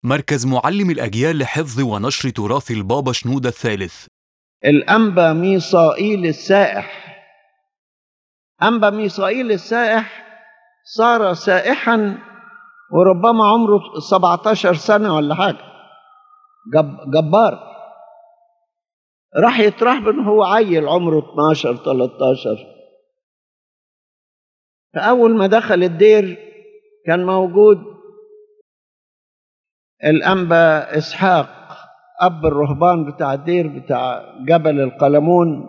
مركز معلم الأجيال لحفظ ونشر تراث البابا شنودة الثالث الأنبا ميصائيل السائح أنبا ميصائيل السائح صار سائحا وربما عمره 17 سنة ولا حاجة جب جبار راح يترهبن هو عيل عمره 12 13 فأول ما دخل الدير كان موجود الأنبا إسحاق أب الرهبان بتاع الدير بتاع جبل القلمون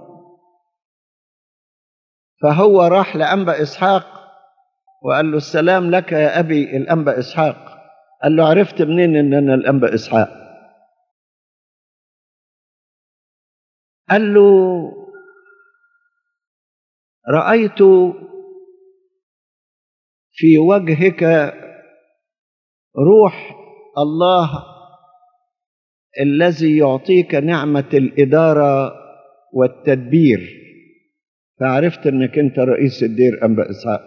فهو راح لأنبا إسحاق وقال له السلام لك يا أبي الأنبا إسحاق قال له عرفت منين إن أنا الأنبا إسحاق قال له رأيت في وجهك روح الله الذي يعطيك نعمة الإدارة والتدبير فعرفت أنك أنت رئيس الدير أنبا إسحاق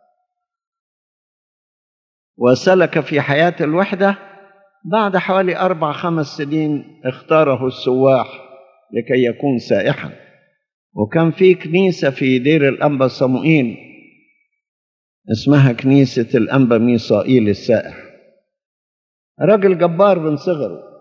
وسلك في حياة الوحدة بعد حوالي أربع خمس سنين اختاره السواح لكي يكون سائحا وكان في كنيسة في دير الأنبا صموئيل اسمها كنيسة الأنبا ميصائيل السائح راجل جبار من صغره